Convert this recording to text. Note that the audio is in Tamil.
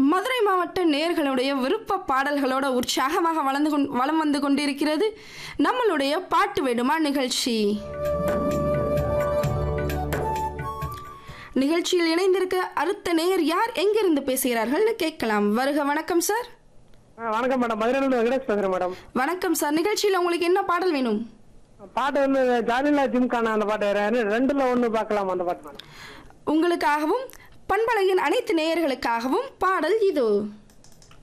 மதுரை மாவட்ட நேர்களுடைய விருப்ப பாடல்களோட உற்சாகமாக வளர்ந்து கொண் வலம் வந்து கொண்டிருக்கிறது நம்மளுடைய பாட்டு வேண்டுமா நிகழ்ச்சி நிகழ்ச்சியில் இணைந்திருக்க அடுத்த நேயர் யார் எங்கிருந்து பேசுகிறார்கள்னு கேட்கலாம் வருக வணக்கம் சார் ஆ, வணக்கம் மேடம் மதுரையிலிருந்து வெங்கடேஷ் பேசுறேன் மேடம் வணக்கம் சார் நிகழ்ச்சியில் உங்களுக்கு என்ன பாடல் வேணும் பாட்டு வந்து ஜாலிலா ஜிம்கான அந்த பாட்டு ரெ- ரெண்டுல ஒண்ணு பார்க்கலாம் அந்த பாட்டு மேடம் உங்களுக்காகவும் பண்பலையின் அனைத்து நேயர்களுக்காகவும் பாடல் இது